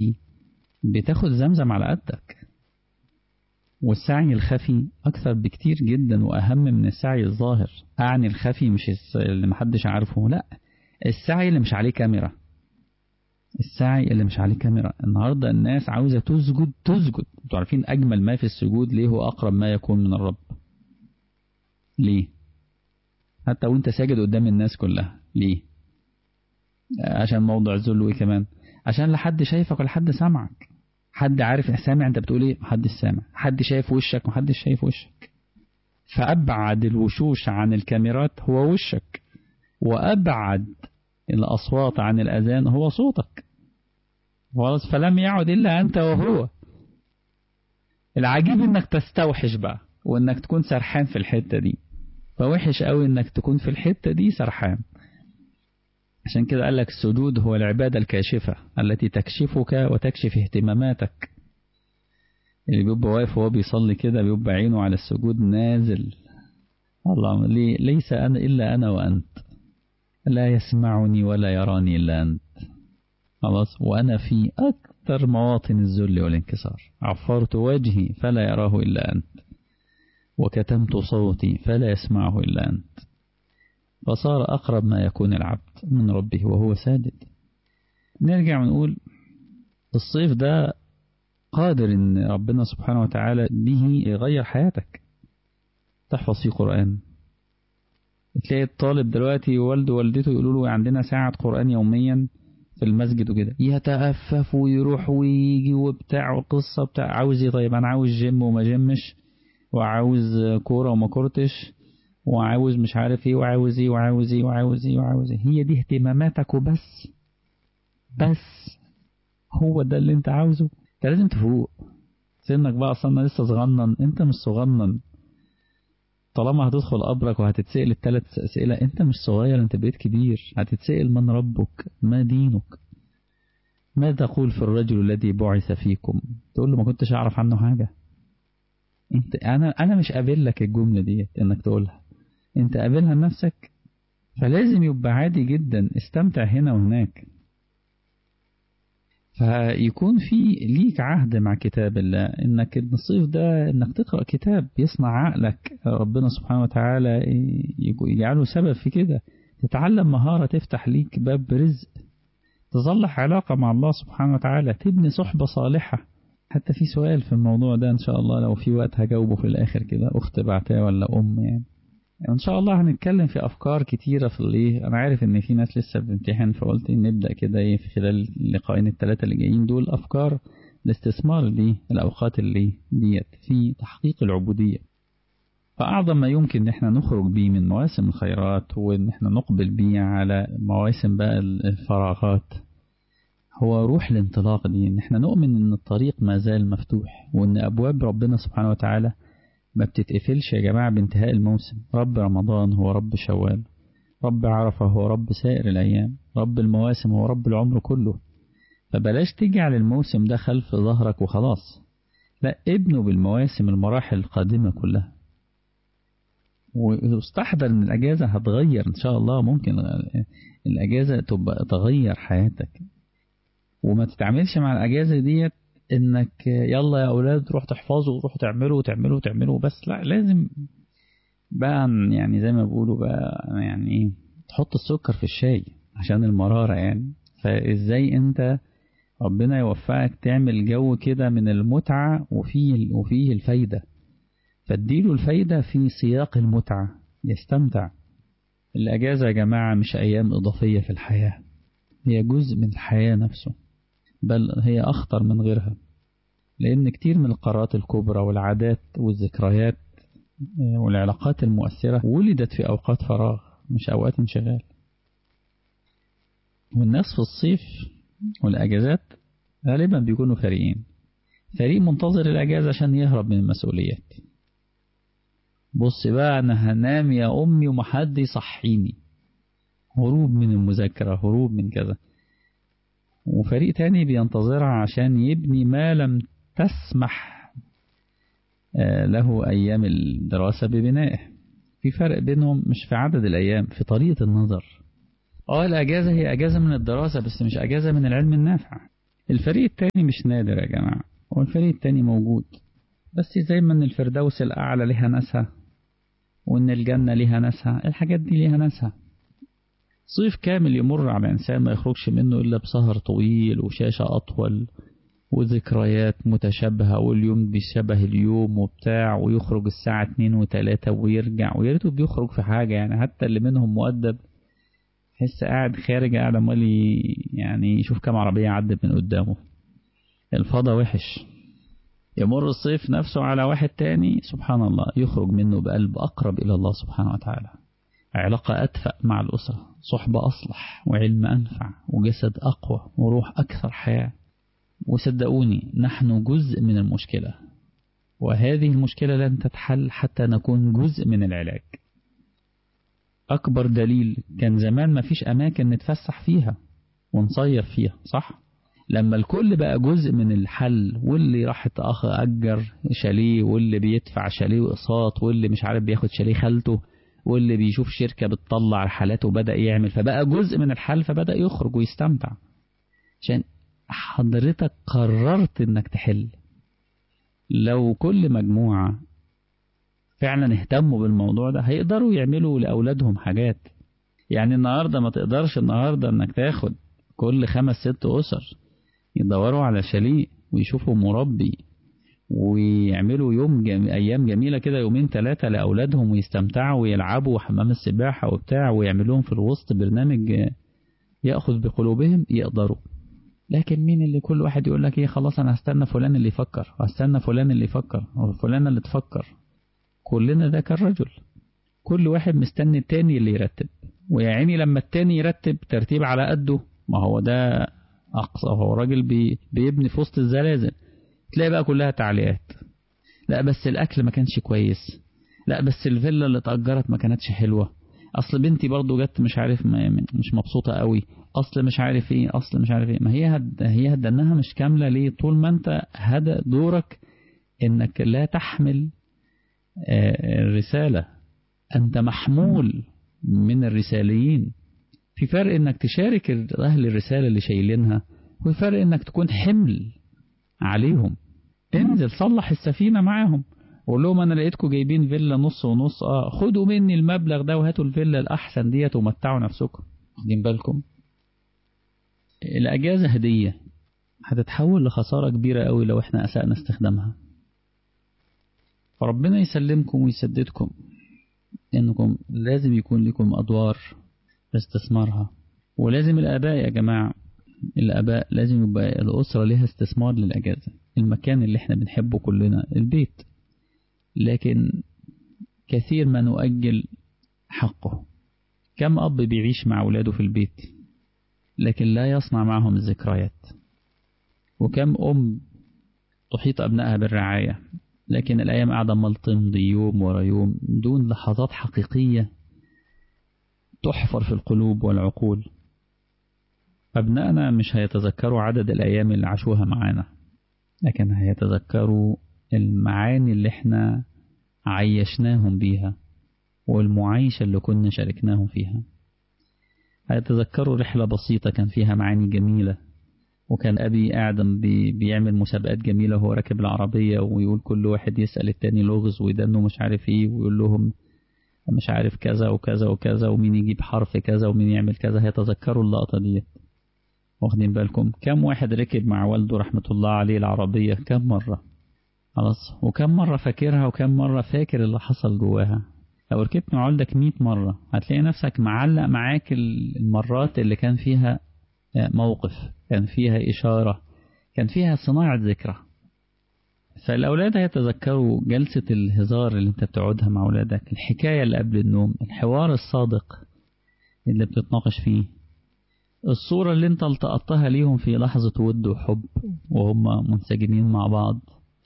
بتاخد زمزم على قدك والسعي الخفي أكثر بكتير جدا وأهم من السعي الظاهر أعني الخفي مش اللي محدش عارفه لا السعي اللي مش عليه كاميرا السعي اللي مش عليه كاميرا النهاردة الناس عاوزة تسجد تسجد انتوا عارفين أجمل ما في السجود ليه هو أقرب ما يكون من الرب ليه حتى وانت ساجد قدام الناس كلها ليه عشان موضع الذل وايه كمان عشان لا حد شايفك ولا حد سامعك حد عارف سامع انت بتقول ايه محدش سامع حد شايف وشك محدش شايف وشك فأبعد الوشوش عن الكاميرات هو وشك وأبعد الأصوات عن الأذان هو صوتك خلاص فلم يعد إلا أنت وهو العجيب إنك تستوحش بقى وإنك تكون سرحان في الحتة دي فوحش قوي إنك تكون في الحتة دي سرحان عشان كده قال لك السجود هو العبادة الكاشفة التي تكشفك وتكشف اهتماماتك اللي بيبقى واقف وهو بيصلي كده بيبقى عينه على السجود نازل الله لي ليس أنا إلا أنا وأنت لا يسمعني ولا يراني إلا أنت خلاص وأنا في أكثر مواطن الذل والانكسار عفرت وجهي فلا يراه إلا أنت وكتمت صوتي فلا يسمعه إلا أنت فصار أقرب ما يكون العبد من ربه وهو ساجد نرجع ونقول الصيف ده قادر ان ربنا سبحانه وتعالى به يغير حياتك تحفظ فيه قرآن تلاقي الطالب دلوقتي والده ووالدته يقولوا له عندنا ساعة قرآن يوميا في المسجد وكده يتأفف ويروح ويجي وبتاع وقصة بتاع عاوز ايه طيب انا عاوز جيم وما جيمش وعاوز كورة وما كورتش وعاوز مش عارف ايه وعاوز ايه وعاوز ايه وعاوز ايه وعاوز ايه هي دي اهتماماتك وبس بس هو ده اللي انت عاوزه انت لازم تفوق سنك بقى اصلا لسه صغنن انت مش صغنن طالما هتدخل قبرك وهتتسأل الثلاث أسئلة انت مش صغير انت بقيت كبير هتتسأل من ربك ما دينك ما تقول في الرجل الذي بعث فيكم تقول له ما كنتش اعرف عنه حاجة انت انا انا مش قابل لك الجملة ديت انك تقولها انت قابلها لنفسك فلازم يبقى عادي جدا استمتع هنا وهناك فيكون في ليك عهد مع كتاب الله انك النصيف ده انك تقرأ كتاب يصنع عقلك ربنا سبحانه وتعالى يجعله سبب في كده تتعلم مهارة تفتح ليك باب رزق تصلح علاقة مع الله سبحانه وتعالى تبني صحبة صالحة حتى في سؤال في الموضوع ده ان شاء الله لو في وقت هجاوبه في الاخر كده اخت بعتها ولا ام يعني ان شاء الله هنتكلم في افكار كتيره في الايه انا عارف ان في ناس لسه بتمتحن فقلت نبدا كده ايه في خلال اللقاءين الثلاثه اللي جايين دول افكار الاستثمار اللي الاوقات اللي ديت في تحقيق العبوديه فاعظم ما يمكن ان احنا نخرج بيه من مواسم الخيرات وان احنا نقبل بيه على مواسم بقى الفراغات هو روح الانطلاق دي ان احنا نؤمن ان الطريق ما زال مفتوح وان ابواب ربنا سبحانه وتعالى ما بتتقفلش يا جماعة بانتهاء الموسم رب رمضان هو رب شوال رب عرفة هو رب سائر الأيام رب المواسم هو رب العمر كله فبلاش تجعل الموسم ده خلف ظهرك وخلاص لا ابنه بالمواسم المراحل القادمة كلها واستحضر ان الاجازة هتغير ان شاء الله ممكن الاجازة تبقى تغير حياتك وما تتعاملش مع الاجازة ديت انك يلا يا اولاد روح تحفظوا وروحوا تعملوا وتعملوا وتعملوا بس لا لازم بقى يعني زي ما بيقولوا بقى يعني ايه تحط السكر في الشاي عشان المرارة يعني فازاي انت ربنا يوفقك تعمل جو كده من المتعة وفيه وفيه الفايدة فاديله الفايدة في سياق المتعة يستمتع الأجازة يا جماعة مش أيام إضافية في الحياة هي جزء من الحياة نفسه بل هي أخطر من غيرها لأن كتير من القرارات الكبرى والعادات والذكريات والعلاقات المؤثرة ولدت في أوقات فراغ مش أوقات انشغال والناس في الصيف والأجازات غالبا بيكونوا فريقين فريق منتظر الأجازة عشان يهرب من المسؤوليات بص بقى أنا هنام يا أمي ومحد يصحيني هروب من المذاكرة هروب من كذا وفريق تاني بينتظرها عشان يبني ما لم تسمح له أيام الدراسة ببنائه في فرق بينهم مش في عدد الأيام في طريقة النظر اه الأجازة هي أجازة من الدراسة بس مش أجازة من العلم النافع الفريق التاني مش نادر يا جماعة هو الفريق التاني موجود بس زي ما ان الفردوس الأعلى لها ناسها وان الجنة لها ناسها الحاجات دي لها ناسها صيف كامل يمر على إنسان ما يخرجش منه إلا بسهر طويل وشاشة أطول وذكريات متشابهة واليوم بشبه اليوم وبتاع ويخرج الساعة اتنين وتلاتة ويرجع وياريته بيخرج في حاجة يعني حتى اللي منهم مؤدب حس قاعد خارج قاعد عمال يعني يشوف كام عربية عدت من قدامه الفضا وحش يمر الصيف نفسه على واحد تاني سبحان الله يخرج منه بقلب أقرب إلى الله سبحانه وتعالى علاقة أدفأ مع الأسرة صحبة أصلح وعلم أنفع وجسد أقوى وروح أكثر حياة وصدقوني نحن جزء من المشكلة وهذه المشكلة لن تتحل حتى نكون جزء من العلاج أكبر دليل كان زمان ما فيش أماكن نتفسح فيها ونصيف فيها صح؟ لما الكل بقى جزء من الحل واللي راح أجر شاليه واللي بيدفع شاليه وإقساط واللي مش عارف بياخد شاليه خالته واللي بيشوف شركة بتطلع رحلات وبدأ يعمل فبقى جزء من الحل فبدأ يخرج ويستمتع عشان حضرتك قررت انك تحل لو كل مجموعة فعلا اهتموا بالموضوع ده هيقدروا يعملوا لأولادهم حاجات يعني النهاردة ما تقدرش النهاردة انك تاخد كل خمس ست أسر يدوروا على شاليه ويشوفوا مربي ويعملوا يوم جم... أيام جميلة كده يومين ثلاثة لأولادهم ويستمتعوا ويلعبوا حمام السباحة وبتاع ويعملوهم في الوسط برنامج يأخذ بقلوبهم يقدروا لكن مين اللي كل واحد يقول لك ايه خلاص انا هستنى فلان اللي يفكر وهستنى فلان اللي يفكر وفلان اللي تفكر كلنا ذاك الرجل كل واحد مستني التاني اللي يرتب ويا عيني لما التاني يرتب ترتيب على قده ما هو ده أقصى هو راجل بي بيبني في وسط الزلازل تلاقي بقى كلها تعليقات لا بس الأكل ما كانش كويس لا بس الفيلا اللي اتأجرت ما كانتش حلوة أصل بنتي برضو جت مش عارف مش مبسوطة قوي أصل مش عارف إيه أصل مش عارف إيه ما هي هد هي هدنها مش كاملة ليه طول ما أنت هدى دورك إنك لا تحمل الرسالة أنت محمول من الرساليين في فرق إنك تشارك أهل الرسالة اللي شايلينها وفي فرق إنك تكون حمل عليهم انزل صلح السفينة معاهم قول لهم انا لقيتكم جايبين فيلا نص ونص اه خدوا مني المبلغ ده وهاتوا الفيلا الاحسن ديت ومتعوا نفسكم واخدين بالكم الاجازة هدية هتتحول لخسارة كبيرة قوي لو احنا اسأنا استخدامها فربنا يسلمكم ويسددكم انكم لازم يكون لكم ادوار استثمارها ولازم الاباء يا جماعة الاباء لازم يبقى الاسرة لها استثمار للاجازة المكان اللي احنا بنحبه كلنا البيت لكن كثير ما نؤجل حقه كم أب بيعيش مع أولاده في البيت لكن لا يصنع معهم الذكريات وكم أم تحيط أبنائها بالرعاية لكن الأيام قاعدة مال تمضي يوم ورا يوم دون لحظات حقيقية تحفر في القلوب والعقول أبنائنا مش هيتذكروا عدد الأيام اللي عاشوها معانا لكن هيتذكروا المعاني اللي احنا عيشناهم بيها والمعايشة اللي كنا شاركناهم فيها هيتذكروا رحلة بسيطة كان فيها معاني جميلة وكان أبي قاعد بي بيعمل مسابقات جميلة وهو راكب العربية ويقول كل واحد يسأل التاني لغز ويدنه مش عارف ايه ويقول لهم مش عارف كذا وكذا وكذا ومين يجيب حرف كذا ومين يعمل كذا هيتذكروا اللقطة ديت واخدين بالكم كم واحد ركب مع والده رحمة الله عليه العربية كم مرة خلاص وكم مرة فاكرها وكم مرة فاكر اللي حصل جواها لو ركبت مع والدك 100 مرة هتلاقي نفسك معلق معاك المرات اللي كان فيها موقف كان فيها إشارة كان فيها صناعة ذكرى فالأولاد هيتذكروا جلسة الهزار اللي انت بتقعدها مع أولادك الحكاية اللي قبل النوم الحوار الصادق اللي بتتناقش فيه الصورة اللي انت التقطتها ليهم في لحظة ود وحب وهم منسجمين مع بعض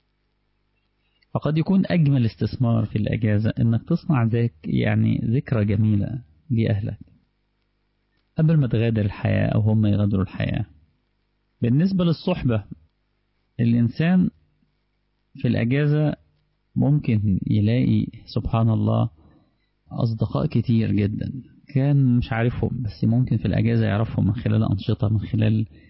فقد يكون أجمل استثمار في الأجازة إنك تصنع ذاك يعني ذكرى جميلة لأهلك قبل ما تغادر الحياة أو هم يغادروا الحياة بالنسبة للصحبة الإنسان في الأجازة ممكن يلاقي سبحان الله أصدقاء كتير جدا كان مش عارفهم بس ممكن في الأجازة يعرفهم من خلال أنشطة من خلال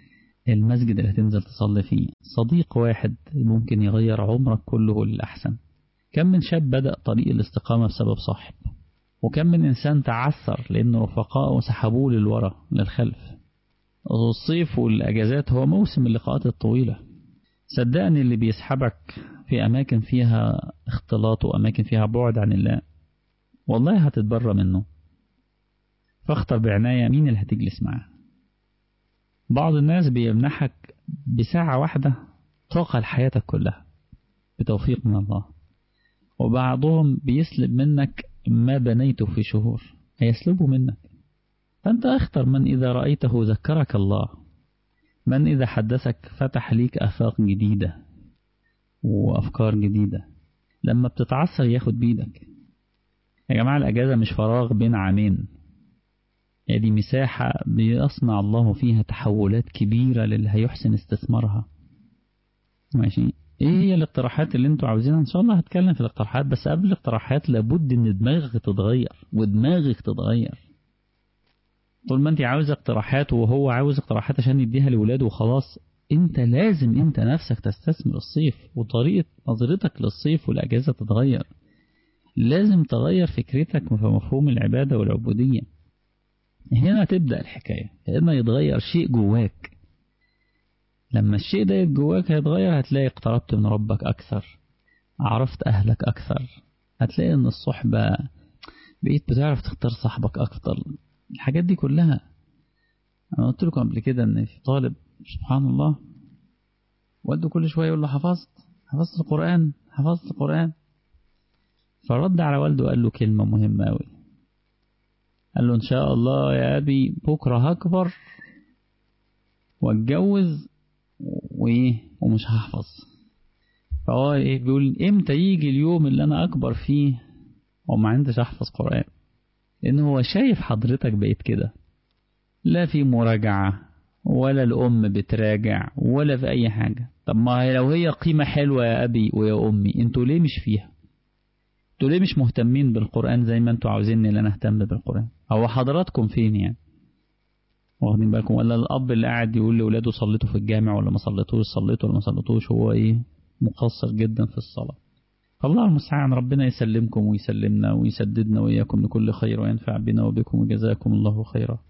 المسجد اللي هتنزل تصلي فيه صديق واحد ممكن يغير عمرك كله للأحسن كم من شاب بدأ طريق الاستقامة بسبب صاحب وكم من إنسان تعثر لأن رفقائه سحبوه للورا للخلف الصيف والأجازات هو موسم اللقاءات الطويلة صدقني اللي بيسحبك في أماكن فيها اختلاط وأماكن فيها بعد عن الله والله هتتبرى منه فاختر بعناية مين اللي هتجلس معاه بعض الناس بيمنحك بساعة واحدة طاقة لحياتك كلها بتوفيق من الله وبعضهم بيسلب منك ما بنيته في شهور هيسلبه منك فأنت اختر من إذا رأيته ذكرك الله من إذا حدثك فتح ليك آفاق جديدة وأفكار جديدة لما بتتعثر ياخد بيدك يا جماعة الأجازة مش فراغ بين عامين هي دي مساحة بيصنع الله فيها تحولات كبيرة للي هيحسن استثمارها ماشي ايه هي الاقتراحات اللي انتوا عاوزينها ان شاء الله هتكلم في الاقتراحات بس قبل الاقتراحات لابد ان دماغك تتغير ودماغك تتغير طول ما انت عاوز اقتراحات وهو عاوز اقتراحات عشان يديها لولاده وخلاص انت لازم انت نفسك تستثمر الصيف وطريقة نظرتك للصيف والاجازة تتغير لازم تغير فكرتك في مفهوم العبادة والعبودية هنا تبدأ الحكاية هنا يتغير شيء جواك لما الشيء ده جواك هيتغير هتلاقي اقتربت من ربك أكثر عرفت أهلك أكثر هتلاقي إن الصحبة بقيت بتعرف تختار صاحبك أكثر الحاجات دي كلها أنا قلت لكم قبل كده إن في طالب سبحان الله والده كل شوية يقول له حفظت حفظت القرآن حفظت القرآن فرد على والده وقال له كلمة مهمة أوي قال له إن شاء الله يا أبي بكرة هكبر واتجوز وإيه ومش هحفظ فهو إيه بيقول إمتى يجي اليوم اللي أنا أكبر فيه وما عندش أحفظ قرآن لأن هو شايف حضرتك بقيت كده لا في مراجعة ولا الأم بتراجع ولا في أي حاجة طب ما لو هي قيمة حلوة يا أبي ويا أمي أنتوا ليه مش فيها انتوا ليه مش مهتمين بالقرآن زي ما انتوا عاوزيني ان انا اهتم بالقرآن هو حضراتكم فين يعني واخدين بالكم ولا الاب اللي قاعد يقول لاولاده صليتوا في الجامع ولا ما صليتوش صليتوا ولا ما صليتوش هو ايه مقصر جدا في الصلاة الله المستعان ربنا يسلمكم ويسلمنا ويسددنا وإياكم لكل خير وينفع بنا وبكم وجزاكم الله خيرا